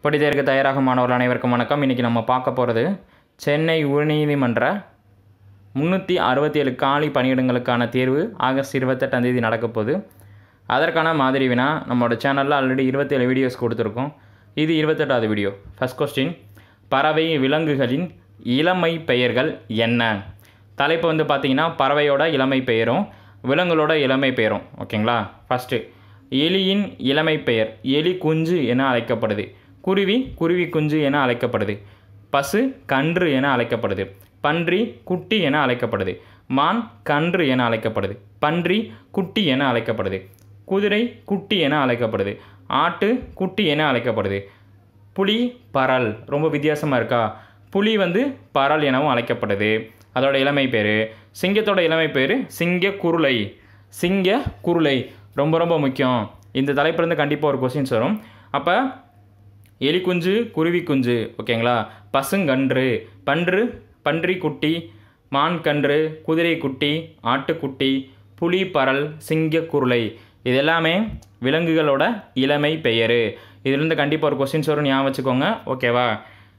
படிதேர்க்கு தயாராக மாணவர்கள் அனைவருக்கும் வணக்கம் இன்றைக்கி நம்ம பார்க்க போகிறது சென்னை உயர்நீதிமன்ற முந்நூற்றி அறுபத்தி ஏழு காலி பணியிடங்களுக்கான தேர்வு ஆகஸ்ட் இருபத்தெட்டாம் தேதி நடக்க போகுது அதற்கான மாதிரி வினா நம்மளோட சேனலில் ஆல்ரெடி இருபத்தேழு வீடியோஸ் கொடுத்துருக்கோம் இது இருபத்தெட்டாவது வீடியோ ஃபஸ்ட் கொஸ்டின் பறவை விலங்குகளின் இளமை பெயர்கள் என்ன தலைப்பு வந்து பார்த்தீங்கன்னா பறவையோட இளமை பெயரும் விலங்குகளோட இளமை பெயரும் ஓகேங்களா ஃபஸ்ட்டு எலியின் இளமை பெயர் எலி குஞ்சு என அழைக்கப்படுது குருவி குருவி குஞ்சு என அழைக்கப்படுது பசு கன்று என அழைக்கப்படுது பன்றி குட்டி என அழைக்கப்படுது மான் கன்று என அழைக்கப்படுது பன்றி குட்டி என அழைக்கப்படுது குதிரை குட்டி என அழைக்கப்படுது ஆட்டு குட்டி என அழைக்கப்படுது புலி பரல் ரொம்ப வித்தியாசமாக இருக்கா புலி வந்து பரல் எனவும் அழைக்கப்படுது அதோட இளமை பேர் சிங்கத்தோட இளமை பேர் சிங்க குருளை சிங்க குருளை ரொம்ப ரொம்ப முக்கியம் இந்த தலைப்புலேருந்து கண்டிப்பாக ஒரு கொஸ்டின்ஸ் வரும் அப்போ எலி குஞ்சு குருவி குஞ்சு ஓகேங்களா பசுங்கன்று பன்று பன்றி குட்டி மான் கன்று குதிரை குட்டி ஆட்டுக்குட்டி புலி பரல் சிங்க குருளை இது எல்லாமே விலங்குகளோட இளமை பெயர் இதுலேருந்து கண்டிப்பாக ஒரு கொஸ்டின்ஸ் வரும் ஞாபகம் வச்சுக்கோங்க ஓகேவா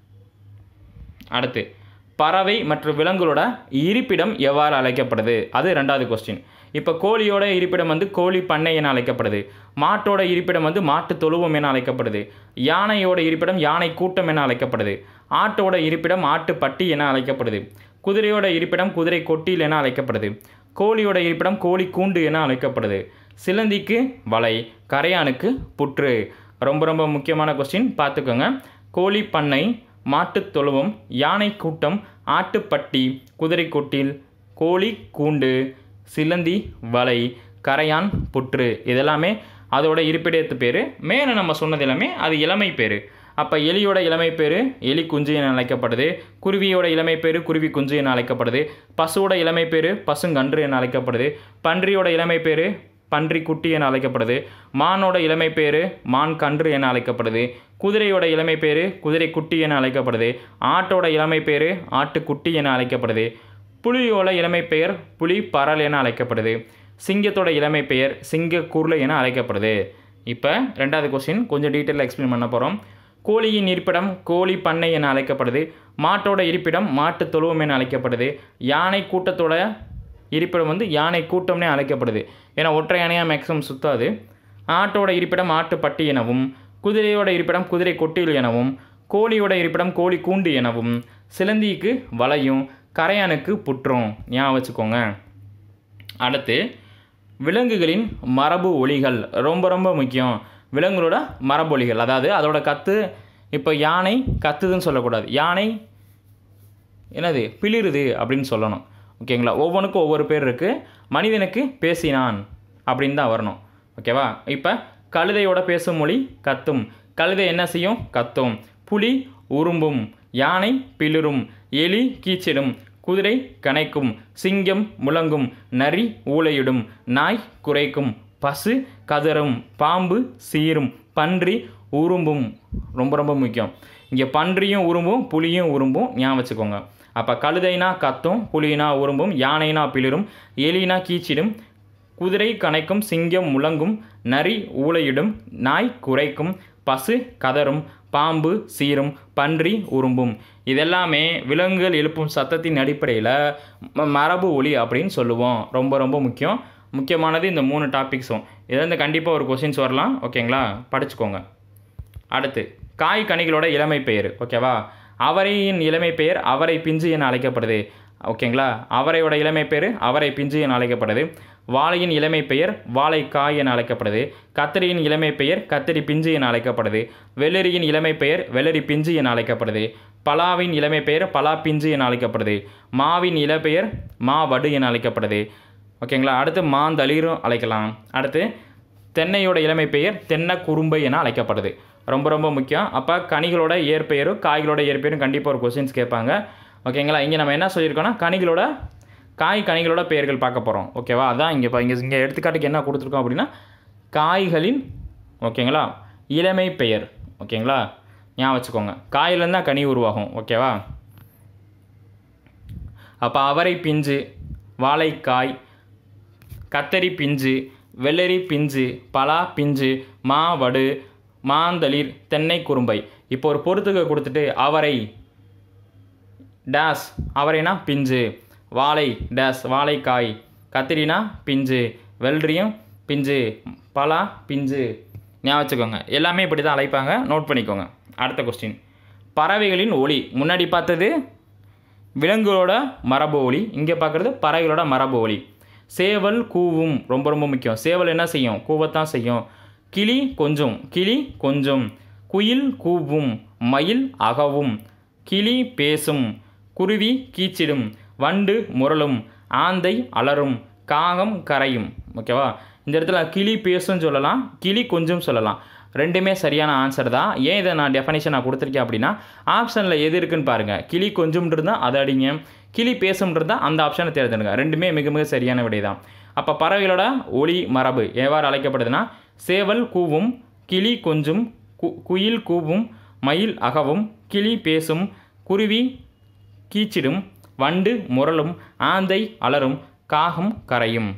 அடுத்து பறவை மற்றும் விலங்குகளோட இருப்பிடம் எவ்வாறு அழைக்கப்படுது அது ரெண்டாவது கொஸ்டின் இப்போ கோழியோட இருப்பிடம் வந்து கோழி பண்ணை என அழைக்கப்படுது மாட்டோட இருப்பிடம் வந்து மாட்டு தொழுவம் என அழைக்கப்படுது யானையோட இருப்பிடம் யானை கூட்டம் என அழைக்கப்படுது ஆட்டோட இருப்பிடம் ஆட்டு பட்டி என அழைக்கப்படுது குதிரையோட இருப்பிடம் குதிரை கொட்டில் என அழைக்கப்படுது கோழியோட இருப்பிடம் கோழி கூண்டு என அழைக்கப்படுது சிலந்திக்கு வலை கரையானுக்கு புற்று ரொம்ப ரொம்ப முக்கியமான கொஸ்டின் பார்த்துக்கோங்க கோழி பண்ணை மாட்டுத் தொழுவம் யானை கூட்டம் ஆட்டுப்பட்டி குதிரை கொட்டில் கோழி கூண்டு சிலந்தி வலை கரையான் புற்று இதெல்லாமே அதோட இருப்பிடத்து பேர் மேலே நம்ம சொன்னது எல்லாமே அது இளமை பேர் அப்போ எலியோட இளமை பேர் எலி குஞ்சு என அழைக்கப்படுது குருவியோட இளமை பேர் குருவி குஞ்சு என அழைக்கப்படுது பசுவோட இளமை பேர் பசுங்கன்று என அழைக்கப்படுது பன்றியோட இளமை பேர் பன்றி குட்டி என அழைக்கப்படுது மானோட இளமை பேர் மான் கன்று என அழைக்கப்படுது குதிரையோட இளமை பேர் குதிரை குட்டி என அழைக்கப்படுது ஆட்டோட இளமை பேர் ஆட்டுக்குட்டி என அழைக்கப்படுது புலியோட இளமை பெயர் புலி பரல் என அழைக்கப்படுது சிங்கத்தோட இளமை பெயர் சிங்க குருளை என அழைக்கப்படுது இப்போ ரெண்டாவது கொஸ்டின் கொஞ்சம் டீட்டெயிலாக எக்ஸ்பிளைன் பண்ண போகிறோம் கோழியின் இருப்பிடம் கோழி பண்ணை என அழைக்கப்படுது மாட்டோட இருப்பிடம் மாட்டு தொழுவம் என அழைக்கப்படுது யானை கூட்டத்தோட இருப்பிடம் வந்து யானை கூட்டம்னே அழைக்கப்படுது ஏன்னா ஒற்றை யானையாக மேக்ஸிமம் சுத்தாது ஆட்டோட இருப்பிடம் ஆட்டு பட்டி எனவும் குதிரையோட இருப்பிடம் குதிரை கொட்டில் எனவும் கோழியோட இருப்பிடம் கோழி கூண்டு எனவும் சிலந்திக்கு வலையும் கரையானுக்கு புற்றும் ஞாபகம் வச்சுக்கோங்க அடுத்து விலங்குகளின் மரபு ஒலிகள் ரொம்ப ரொம்ப முக்கியம் விலங்குகளோட மரபு ஒலிகள் அதாவது அதோட கத்து இப்போ யானை கத்துதுன்னு சொல்லக்கூடாது யானை என்னது பிளிருது அப்படின்னு சொல்லணும் ஓகேங்களா ஒவ்வொன்றுக்கும் ஒவ்வொரு பேர் இருக்குது மனிதனுக்கு பேசினான் அப்படின்னு தான் வரணும் ஓகேவா இப்போ கழுதையோட பேசும் மொழி கத்தும் கழுதை என்ன செய்யும் கத்தும் புலி உரும்பும் யானை பிளிரும் எலி கீச்சிடும் குதிரை கனைக்கும் சிங்கம் முழங்கும் நரி ஊளையிடும் நாய் குறைக்கும் பசு கதறும் பாம்பு சீரும் பன்றி உரும்பும் ரொம்ப ரொம்ப முக்கியம் இங்கே பன்றியும் உரும்பும் புலியும் உரும்பும் ஞாபகம் வச்சுக்கோங்க அப்போ கழுதைனா கத்தும் புலினா உரும்பும் யானைனா பிளிரும் எலினா கீச்சிடும் குதிரை கனைக்கும் சிங்கம் முழங்கும் நரி ஊளையிடும் நாய் குறைக்கும் பசு கதறும் பாம்பு சீரும் பன்றி உரும்பும் இதெல்லாமே விலங்குகள் எழுப்பும் சத்தத்தின் அடிப்படையில் ம- மரபு ஒலி அப்படின்னு சொல்லுவோம் ரொம்ப ரொம்ப முக்கியம் முக்கியமானது இந்த மூணு டாபிக்ஸும் இதுலேருந்து கண்டிப்பாக ஒரு கொஷின்ஸ் வரலாம் ஓகேங்களா படிச்சுக்கோங்க அடுத்து காய் கனிகளோட இளமை பெயர் ஓகேவா அவரையின் இளமை பெயர் அவரை பிஞ்சு என அழைக்கப்படுது ஓகேங்களா அவரையோட இளமை பேர் அவரை பிஞ்சு என அழைக்கப்படுது வாழையின் இளமை பெயர் வாழைக்காய் என அழைக்கப்படுது கத்திரியின் இளமை பெயர் கத்திரி பிஞ்சு என அழைக்கப்படுது வெள்ளரியின் இளமை பெயர் வெள்ளரி பிஞ்சு என அழைக்கப்படுது பலாவின் இளமை பெயர் பலா பிஞ்சு என அழைக்கப்படுது மாவின் இளப்பெயர் மா வடு என அழைக்கப்படுது ஓகேங்களா அடுத்து மாந்தளிரும் அழைக்கலாம் அடுத்து தென்னையோட இளமை பெயர் தென்னை குறும்பை என அழைக்கப்படுது ரொம்ப ரொம்ப முக்கியம் அப்போ கனிகளோட இயற்பெயரும் காய்களோட இயற்பெயரும் கண்டிப்பாக ஒரு கொஸ்டின்ஸ் கேட்பாங்க ஓகேங்களா இங்கே நம்ம என்ன சொல்லியிருக்கோம்னா கனிகளோட காய் கனிகளோட பெயர்கள் பார்க்க போகிறோம் ஓகேவா அதான் இங்கே இப்போ இங்கே இங்கே எடுத்துக்காட்டுக்கு என்ன கொடுத்துருக்கோம் அப்படின்னா காய்களின் ஓகேங்களா இளமை பெயர் ஓகேங்களா ஞாபகம் வச்சுக்கோங்க காயிலேருந்து தான் கனி உருவாகும் ஓகேவா அப்போ அவரை பிஞ்சு வாழைக்காய் கத்தரி பிஞ்சு வெள்ளரி பிஞ்சு பலா பிஞ்சு மாவடு மாந்தளிர் தென்னை குறும்பை இப்போ ஒரு பொறுத்துக்க கொடுத்துட்டு அவரை டேஸ் அவரைனா பிஞ்சு வாழை டேஸ் வாழைக்காய் கத்திரினா பிஞ்சு வெள்ளரியும் பிஞ்சு பலா பிஞ்சு ஞாபகம் வச்சுக்கோங்க எல்லாமே இப்படி தான் அழைப்பாங்க நோட் பண்ணிக்கோங்க அடுத்த கொஸ்டின் பறவைகளின் ஒளி முன்னாடி பார்த்தது விலங்குகளோட மரபு ஒளி இங்கே பார்க்குறது பறவைகளோட மரபு ஒளி சேவல் கூவும் ரொம்ப ரொம்ப முக்கியம் சேவல் என்ன செய்யும் கூவத்தான் செய்யும் கிளி கொஞ்சம் கிளி கொஞ்சம் குயில் கூவும் மயில் அகவும் கிளி பேசும் குருவி கீச்சிடும் வண்டு முரளும் ஆந்தை அலறும் காகம் கரையும் ஓகேவா இந்த இடத்துல கிளி பேசும் சொல்லலாம் கிளி கொஞ்சம் சொல்லலாம் ரெண்டுமே சரியான ஆன்சர் தான் ஏன் இதை நான் டெஃபனிஷன் நான் கொடுத்துருக்கேன் அப்படின்னா ஆப்ஷனில் எது இருக்குன்னு பாருங்கள் கிளி கொஞ்சம்ன்றது தான் அதை அடிங்க கிளி பேசும்ன்றது தான் அந்த ஆப்ஷனை தேர்ந்தெடுங்க ரெண்டுமே மிக மிக சரியான விடை தான் அப்போ பறவைகளோட ஒளி மரபு எவ்வாறு அழைக்கப்படுதுன்னா சேவல் கூவும் கிளி கொஞ்சும் கு குயில் கூவும் மயில் அகவும் கிளி பேசும் குருவி கீச்சிடும் வண்டு முரளும் ஆந்தை அலரும் காகம் கரையும்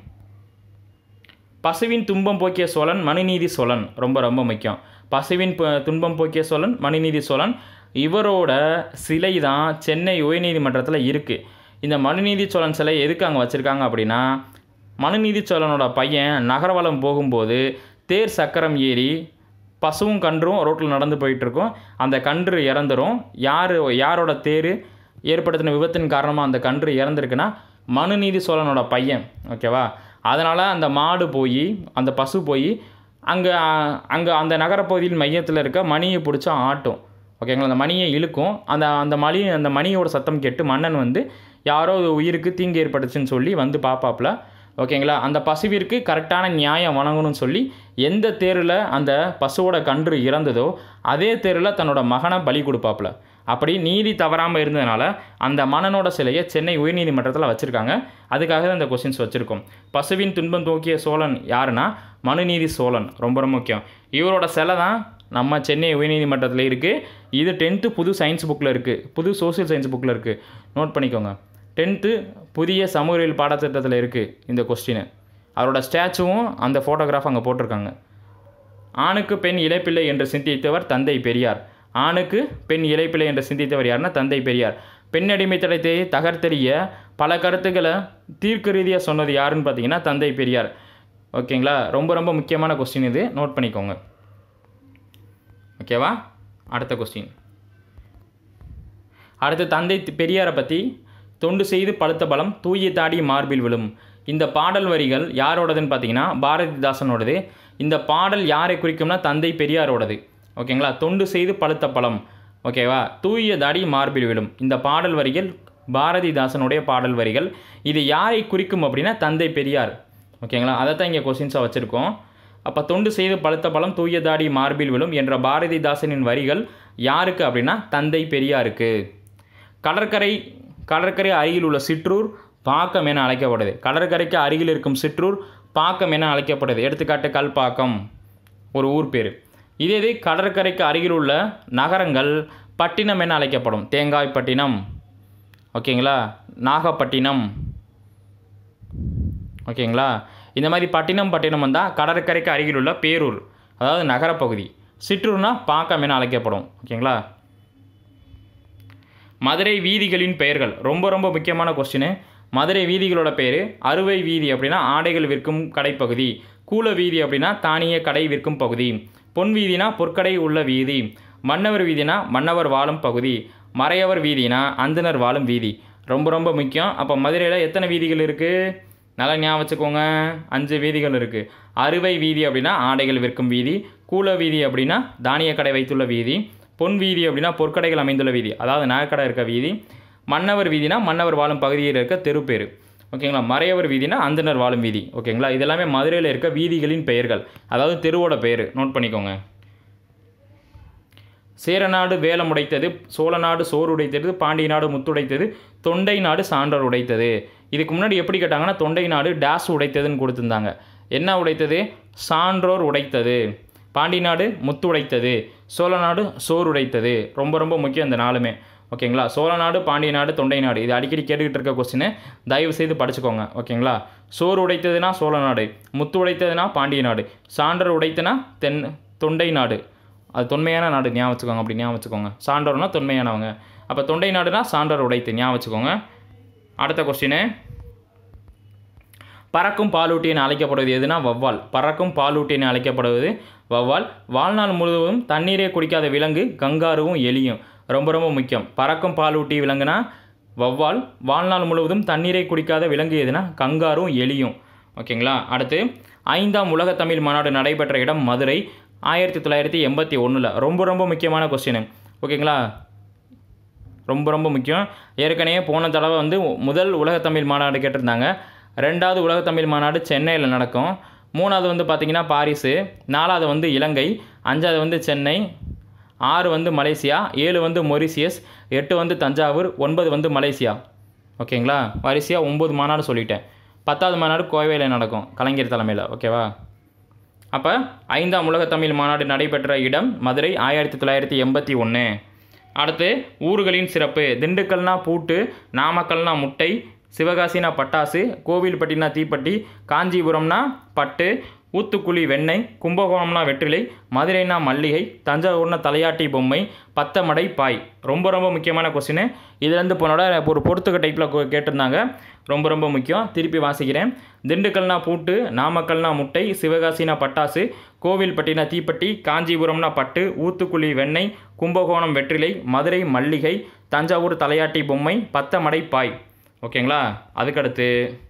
பசுவின் துன்பம் போக்கிய சோழன் மனுநீதி சோழன் ரொம்ப ரொம்ப முக்கியம் பசுவின் ப- துன்பம் போக்கிய சோழன் மனுநீதி சோழன் இவரோட சிலை தான் சென்னை உயர்நீதிமன்றத்தில் இருக்குது இந்த மனுநீதி சோழன் சிலை எதுக்கு அங்கே வச்சுருக்காங்க அப்படின்னா மனுநீதி சோழனோட பையன் நகரவலம் போகும்போது தேர் சக்கரம் ஏறி பசுவும் கன்றும் ரோட்டில் நடந்து போயிட்டுருக்கும் அந்த கன்று இறந்துரும் யார் யாரோட தேர் ஏற்படுத்தின விபத்தின் காரணமாக அந்த கன்று இறந்துருக்குன்னா மனுநீதி சோழனோட பையன் ஓகேவா அதனால் அந்த மாடு போய் அந்த பசு போய் அங்கே அங்கே அந்த நகரப்பகுதியில் மையத்தில் இருக்க மணியை பிடிச்சா ஆட்டும் ஓகேங்களா அந்த மணியை இழுக்கும் அந்த அந்த மணி அந்த மணியோட சத்தம் கேட்டு மன்னன் வந்து யாரோ ஒரு உயிருக்கு தீங்கு ஏற்பட்டுச்சுன்னு சொல்லி வந்து பார்ப்பாப்புல ஓகேங்களா அந்த பசுவிற்கு கரெக்டான நியாயம் வழங்கணும்னு சொல்லி எந்த தேரில் அந்த பசுவோட கன்று இறந்ததோ அதே தேரில் தன்னோட மகனை பலி கொடுப்பாப்புல அப்படி நீதி தவறாமல் இருந்ததுனால அந்த மன்னனோட சிலையை சென்னை உயர்நீதிமன்றத்தில் வச்சுருக்காங்க அதுக்காக தான் இந்த கொஸ்டின்ஸ் வச்சுருக்கோம் பசுவின் துன்பம் தூக்கிய சோழன் யாருன்னா மனுநீதி சோழன் ரொம்ப ரொம்ப முக்கியம் இவரோட சிலை தான் நம்ம சென்னை உயர்நீதிமன்றத்தில் இருக்குது இது டென்த்து புது சயின்ஸ் புக்கில் இருக்குது புது சோஷியல் சயின்ஸ் புக்கில் இருக்குது நோட் பண்ணிக்கோங்க டென்த்து புதிய சமூகவியல் பாடத்திட்டத்தில் இருக்குது இந்த கொஸ்டின் அவரோட ஸ்டாச்சுவும் அந்த ஃபோட்டோகிராஃப் அங்கே போட்டிருக்காங்க ஆணுக்கு பெண் இழைப்பிள்ளை என்று சிந்தித்தவர் தந்தை பெரியார் ஆணுக்கு பெண் இழைப்பிள்ளை என்று சிந்தித்தவர் யாருன்னா தந்தை பெரியார் பெண் அடிமைத்தனத்தை தகர்த்தெறிய பல கருத்துக்களை தீர்க்க ரீதியாக சொன்னது யாருன்னு பார்த்தீங்கன்னா தந்தை பெரியார் ஓகேங்களா ரொம்ப ரொம்ப முக்கியமான கொஸ்டின் இது நோட் பண்ணிக்கோங்க ஓகேவா அடுத்த கொஸ்டின் அடுத்து தந்தை தி- பெரியாரை பற்றி தொண்டு செய்து பழுத்த பலம் தூய தாடி மார்பில் விழும் இந்த பாடல் வரிகள் யாரோடதுன்னு பார்த்தீங்கன்னா பாரதிதாசனோடது இந்த பாடல் யாரை குறிக்கும்னா தந்தை பெரியாரோடது ஓகேங்களா தொண்டு செய்து பழுத்த பழம் ஓகேவா தூய தாடி மார்பில் விழும் இந்த பாடல் வரிகள் பாரதிதாசனுடைய பாடல் வரிகள் இது யாரை குறிக்கும் அப்படின்னா தந்தை பெரியார் ஓகேங்களா அதை தான் இங்கே கொஸ்டின்ஸாக வச்சுருக்கோம் அப்போ தொண்டு செய்து பழுத்த பழம் தூய தாடி மார்பில் விழும் என்ற பாரதிதாசனின் வரிகள் யாருக்கு அப்படின்னா தந்தை பெரியாருக்கு கடற்கரை கடற்கரை அருகில் உள்ள சிற்றூர் பாக்கம் என அழைக்கப்படுது கடற்கரைக்கு அருகில் இருக்கும் சிற்றூர் பாக்கம் என அழைக்கப்படுது எடுத்துக்காட்டு கல்பாக்கம் ஒரு ஊர் பேர் இதே இது கடற்கரைக்கு அருகில் உள்ள நகரங்கள் பட்டினம் என அழைக்கப்படும் தேங்காய்பட்டினம் ஓகேங்களா நாகப்பட்டினம் ஓகேங்களா இந்த மாதிரி பட்டினம் பட்டினம் வந்தால் கடற்கரைக்கு அருகில் உள்ள பேரூர் அதாவது நகரப்பகுதி சிற்றூர்னா பாக்கம் என அழைக்கப்படும் ஓகேங்களா மதுரை வீதிகளின் பெயர்கள் ரொம்ப ரொம்ப முக்கியமான கொஸ்டின் மதுரை வீதிகளோட பேர் அறுவை வீதி அப்படின்னா ஆடைகள் விற்கும் கடைப்பகுதி கூல வீதி அப்படின்னா தானிய கடை விற்கும் பகுதி பொன் வீதினா பொற்கடை உள்ள வீதி மன்னவர் வீதினா மன்னவர் வாழும் பகுதி மறையவர் வீதினா அந்தனர் வாழும் வீதி ரொம்ப ரொம்ப முக்கியம் அப்போ மதுரையில் எத்தனை வீதிகள் இருக்குது நல்லா ஞாபகம் வச்சுக்கோங்க அஞ்சு வீதிகள் இருக்குது அறுவை வீதி அப்படின்னா ஆடைகள் விற்கும் வீதி கூல வீதி அப்படின்னா தானிய கடை வைத்துள்ள வீதி பொன் வீதி அப்படின்னா பொற்கடைகள் அமைந்துள்ள வீதி அதாவது நகைக்கடை இருக்க வீதி மன்னவர் வீதினா மன்னவர் வாழும் பகுதியில் இருக்க தெரு பேர் ஓகேங்களா மறையவர் வீதினா அந்தனர் வாழும் வீதி ஓகேங்களா இதெல்லாமே மதுரையில் இருக்க வீதிகளின் பெயர்கள் அதாவது தெருவோட பெயர் நோட் பண்ணிக்கோங்க சேரநாடு வேலம் உடைத்தது சோழநாடு சோறு உடைத்தது பாண்டிய நாடு முத்துடைத்தது தொண்டை நாடு சான்றோர் உடைத்தது இதுக்கு முன்னாடி எப்படி கேட்டாங்கன்னா தொண்டை நாடு டேஸ் உடைத்ததுன்னு கொடுத்துருந்தாங்க என்ன உடைத்தது சான்றோர் உடைத்தது பாண்டி நாடு முத்து உடைத்தது சோழ நாடு சோறு உடைத்தது ரொம்ப ரொம்ப முக்கியம் இந்த நாளுமே ஓகேங்களா சோழ நாடு பாண்டிய நாடு தொண்டை நாடு இது அடிக்கடி கேட்டுக்கிட்டு இருக்க கொஸ்டின் தயவு செய்து படிச்சுக்கோங்க ஓகேங்களா சோறு உடைத்ததுனா சோழ நாடு முத்து உடைத்ததுனா பாண்டிய நாடு சான்றர் உடைத்தனா தென் தொண்டை நாடு அது தொன்மையான நாடு ஞாபகம் வச்சுக்கோங்க அப்படி ஞாபகம் வச்சுக்கோங்க சான்றோர்னா தொன்மையானவங்க அப்போ தொண்டை நாடுனா சான்றோர் உடைத்து ஞாபகம் வச்சுக்கோங்க அடுத்த கொஸ்டினு பறக்கும் பாலூட்டி என அழைக்கப்படுவது எதுனா வவ்வால் பறக்கும் பாலூட்டி என அழைக்கப்படுவது வவ்வால் வாழ்நாள் முழுவதும் தண்ணீரே குடிக்காத விலங்கு கங்காருவும் எலியும் ரொம்ப ரொம்ப முக்கியம் பறக்கும் பாலூட்டி விலங்குனா வவ்வால் வாழ்நாள் முழுவதும் தண்ணீரை குடிக்காத விலங்கு எதுனா கங்காரும் எலியும் ஓகேங்களா அடுத்து ஐந்தாம் உலக தமிழ் மாநாடு நடைபெற்ற இடம் மதுரை ஆயிரத்தி தொள்ளாயிரத்தி எண்பத்தி ஒன்றில் ரொம்ப ரொம்ப முக்கியமான கொஸ்டின் ஓகேங்களா ரொம்ப ரொம்ப முக்கியம் ஏற்கனவே போன தடவை வந்து முதல் உலகத்தமிழ் மாநாடு கேட்டிருந்தாங்க ரெண்டாவது உலகத்தமிழ் மாநாடு சென்னையில் நடக்கும் மூணாவது வந்து பார்த்திங்கன்னா பாரிஸு நாலாவது வந்து இலங்கை அஞ்சாவது வந்து சென்னை ஆறு வந்து மலேசியா ஏழு வந்து மொரிசியஸ் எட்டு வந்து தஞ்சாவூர் ஒன்பது வந்து மலேசியா ஓகேங்களா வரிசையாக ஒம்பது மாநாடு சொல்லிட்டேன் பத்தாவது மாநாடு கோவையில் நடக்கும் கலைஞர் தலைமையில் ஓகேவா அப்போ ஐந்தாம் உலகத்தமிழ் மாநாடு நடைபெற்ற இடம் மதுரை ஆயிரத்தி தொள்ளாயிரத்தி எண்பத்தி ஒன்று அடுத்து ஊர்களின் சிறப்பு திண்டுக்கல்னா பூட்டு நாமக்கல்னா முட்டை சிவகாசினா பட்டாசு கோவில்பட்டினா தீப்பெட்டி காஞ்சிபுரம்னா பட்டு ஊத்துக்குழி வெண்ணெய் கும்பகோணம்னா வெற்றிலை மதுரைனா மல்லிகை தஞ்சாவூர்னா தலையாட்டி பொம்மை பத்தமடை பாய் ரொம்ப ரொம்ப முக்கியமான கொஸ்டின் இதுலேருந்து போனோட ஒரு பொறுத்துக்க டைப்பில் கேட்டிருந்தாங்க ரொம்ப ரொம்ப முக்கியம் திருப்பி வாசிக்கிறேன் திண்டுக்கல்னா பூட்டு நாமக்கல்னா முட்டை சிவகாசினா பட்டாசு கோவில்பட்டினா தீப்பெட்டி காஞ்சிபுரம்னா பட்டு ஊத்துக்குழி வெண்ணெய் கும்பகோணம் வெற்றிலை மதுரை மல்லிகை தஞ்சாவூர் தலையாட்டி பொம்மை பத்தமடை பாய் ஓகேங்களா அதுக்கடுத்து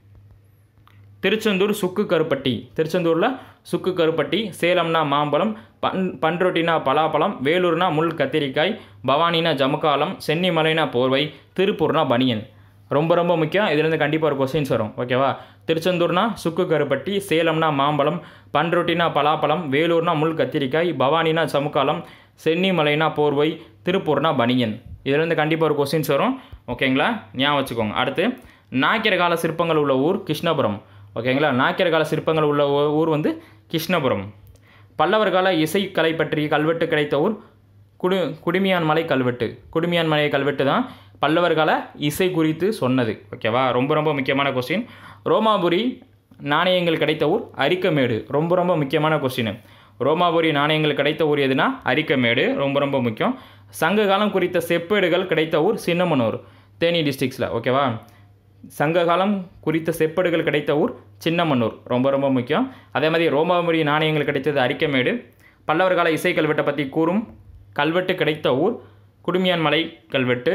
திருச்செந்தூர் சுக்கு கருப்பட்டி திருச்செந்தூரில் சுக்கு கருப்பட்டி சேலம்னா மாம்பழம் பன் பன்ரொட்டினா பலாப்பழம் வேலூர்னா முள் கத்திரிக்காய் பவானினா ஜமுக்காலம் சென்னிமலைனா போர்வை திருப்பூர்னா பனியன் ரொம்ப ரொம்ப முக்கியம் இதுலேருந்து கண்டிப்பாக ஒரு கொஸ்டின்ஸ் வரும் ஓகேவா திருச்செந்தூர்னா சுக்கு கருப்பட்டி சேலம்னா மாம்பழம் பன்ரொட்டினா பலாப்பழம் வேலூர்னா முள் கத்திரிக்காய் பவானினா சமுக்காலம் சென்னிமலைனா போர்வை திருப்பூர்னா பனியன் இதுலேருந்து கண்டிப்பாக ஒரு கொஸ்டின்ஸ் வரும் ஓகேங்களா ஞாபகம் வச்சுக்கோங்க அடுத்து நாக்கிர கால சிற்பங்கள் உள்ள ஊர் கிருஷ்ணபுரம் ஓகேங்களா நாக்கிர கால சிற்பங்கள் உள்ள ஊ- ஊர் வந்து கிருஷ்ணபுரம் பல்லவர் கால இசைக்கலை பற்றி கல்வெட்டு கிடைத்த ஊர் குடு குடுமியான் மலை கல்வெட்டு குடுமியான் மலை கல்வெட்டு தான் பல்லவர் கால இசை குறித்து சொன்னது ஓகேவா ரொம்ப ரொம்ப முக்கியமான கொஸ்டின் ரோமாபுரி நாணயங்கள் கிடைத்த ஊர் அரிக்கமேடு ரொம்ப ரொம்ப முக்கியமான கொஸ்டின் ரோமாபுரி நாணயங்கள் கிடைத்த ஊர் எதுனா அரிக்கமேடு ரொம்ப ரொம்ப முக்கியம் சங்க காலம் குறித்த செப்பேடுகள் கிடைத்த ஊர் சின்னமனூர் தேனி டிஸ்ட்ரிக்ஸில் ஓகேவா சங்க காலம் குறித்த செப்பேடுகள் கிடைத்த ஊர் சின்னமன்னூர் ரொம்ப ரொம்ப முக்கியம் அதே மாதிரி ரோமாபுரி நாணயங்கள் கிடைத்தது அரிக்கமேடு பல்லவர் கால இசை கல்வெட்டை பற்றி கூறும் கல்வெட்டு கிடைத்த ஊர் குடுமியான் மலை கல்வெட்டு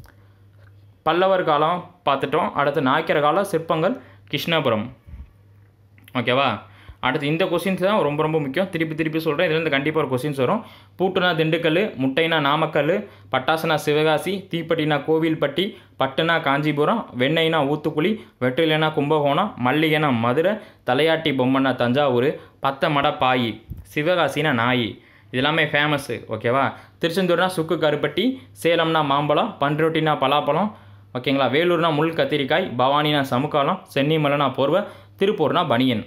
பல்லவர் காலம் பார்த்துட்டோம் அடுத்து நாயக்கர் கால சிற்பங்கள் கிருஷ்ணபுரம் ஓகேவா அடுத்து இந்த கொஸ்டின்ஸ் தான் ரொம்ப ரொம்ப முக்கியம் திருப்பி திருப்பி சொல்கிறேன் இதுலேருந்து கண்டிப்பாக ஒரு கொஸ்டின்ஸ் வரும் பூட்டுனா திண்டுக்கல் முட்டைனா நாமக்கல் பட்டாசுனா சிவகாசி தீப்பெட்டினா கோவில்பட்டி பட்டுனா காஞ்சிபுரம் வெண்ணெய்னா ஊத்துக்குழி வெற்றிலைனா கும்பகோணம் மல்லிகைனா மதுரை தலையாட்டி பொம்மைனா தஞ்சாவூர் பத்த மட பாயி சிவகாசினா நாயி இது எல்லாமே ஃபேமஸ்ஸு ஓகேவா திருச்செந்தூர்னா சுக்கு கருப்பட்டி சேலம்னா மாம்பழம் பன்ருட்டினா பலாப்பழம் ஓகேங்களா வேலூர்னா முள் கத்திரிக்காய் பவானினா சமுக்காலம் சென்னிமலைனா போர்வை திருப்பூர்னா பனியன்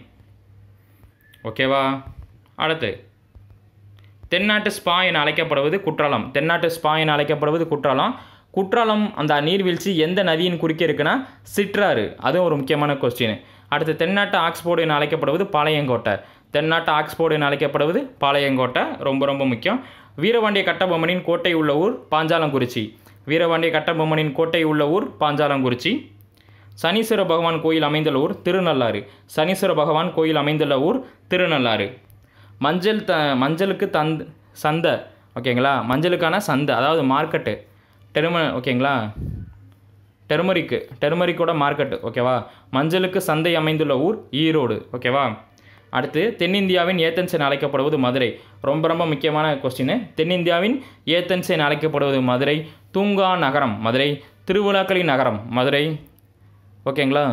ஓகேவா அடுத்து தென்னாட்டு ஸ்பா என அழைக்கப்படுவது குற்றாலம் தென்னாட்டு ஸ்பா என அழைக்கப்படுவது குற்றாலம் குற்றாலம் அந்த நீர்வீழ்ச்சி எந்த நதியின் குறுக்கே இருக்குன்னா சிற்றாறு அதுவும் ஒரு முக்கியமான கொஸ்டின் அடுத்து தென்னாட்டு ஆக்ஸ்போர்டு என அழைக்கப்படுவது பாளையங்கோட்டை தென்னாட்டு ஆக்ஸ்போர்டு என அழைக்கப்படுவது பாளையங்கோட்டை ரொம்ப ரொம்ப முக்கியம் வீரபாண்டிய கட்டபொம்மனின் கோட்டை உள்ள ஊர் பாஞ்சாலங்குறிச்சி வீரபாண்டிய கட்டபொம்மனின் கோட்டை உள்ள ஊர் பாஞ்சாலங்குறிச்சி சனீஸ்வர பகவான் கோயில் அமைந்துள்ள ஊர் திருநள்ளாறு சனீஸ்வர பகவான் கோயில் அமைந்துள்ள ஊர் திருநள்ளாறு மஞ்சள் த மஞ்சளுக்கு தந் சந்தை ஓகேங்களா மஞ்சளுக்கான சந்தை அதாவது மார்க்கெட்டு டெர்ம ஓகேங்களா டெர்மரிக்கு டெர்மரிக்கோட மார்க்கெட்டு ஓகேவா மஞ்சளுக்கு சந்தை அமைந்துள்ள ஊர் ஈரோடு ஓகேவா அடுத்து தென்னிந்தியாவின் ஏத்தன்ஸ் என அழைக்கப்படுவது மதுரை ரொம்ப ரொம்ப முக்கியமான கொஸ்டின் தென்னிந்தியாவின் ஏத்தன்ஸ் என அழைக்கப்படுவது மதுரை தூங்கா நகரம் மதுரை திருவிழாக்களின் நகரம் மதுரை ஓகேங்களா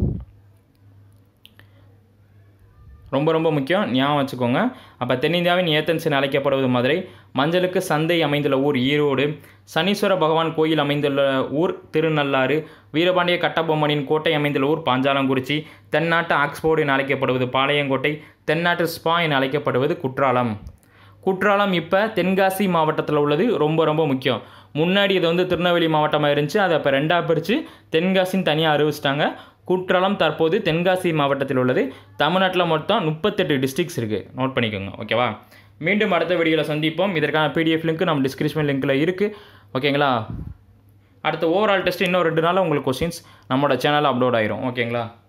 ரொம்ப ரொம்ப முக்கியம் ஞாபகம் வச்சுக்கோங்க அப்போ தென்னிந்தியாவின் ஏத்தன்ஸ் என அழைக்கப்படுவது மதுரை மஞ்சளுக்கு சந்தை அமைந்துள்ள ஊர் ஈரோடு சனீஸ்வர பகவான் கோயில் அமைந்துள்ள ஊர் திருநள்ளாறு வீரபாண்டிய கட்டபொம்மனின் கோட்டை அமைந்துள்ள ஊர் பாஞ்சாலங்குறிச்சி தென்னாட்டு ஆக்ஸ்போர்டு என அழைக்கப்படுவது பாளையங்கோட்டை தென்னாட்டு ஸ்பா என அழைக்கப்படுவது குற்றாலம் குற்றாலம் இப்போ தென்காசி மாவட்டத்தில் உள்ளது ரொம்ப ரொம்ப முக்கியம் முன்னாடி இது வந்து திருநெல்வேலி மாவட்டமாக இருந்துச்சு அதை இப்போ ரெண்டாக பிரித்து தென்காசின்னு தனியாக அறிவிச்சிட்டாங்க குற்றாலம் தற்போது தென்காசி மாவட்டத்தில் உள்ளது தமிழ்நாட்டில் மொத்தம் முப்பத்தெட்டு டிஸ்ட்ரிக்ஸ் இருக்குது நோட் பண்ணிக்கோங்க ஓகேவா மீண்டும் அடுத்த வீடியோவில் சந்திப்போம் இதற்கான பிடிஎஃப் லிங்க் நம்ம டிஸ்கிரிப்ஷன் லிங்க்கில் இருக்குது ஓகேங்களா அடுத்த ஓவரால் டெஸ்ட் இன்னும் ரெண்டு நாளில் உங்களுக்கு கொஸ்டின்ஸ் நம்மளோட சேனலில் அப்லோட் ஆயிரும் ஓகேங்களா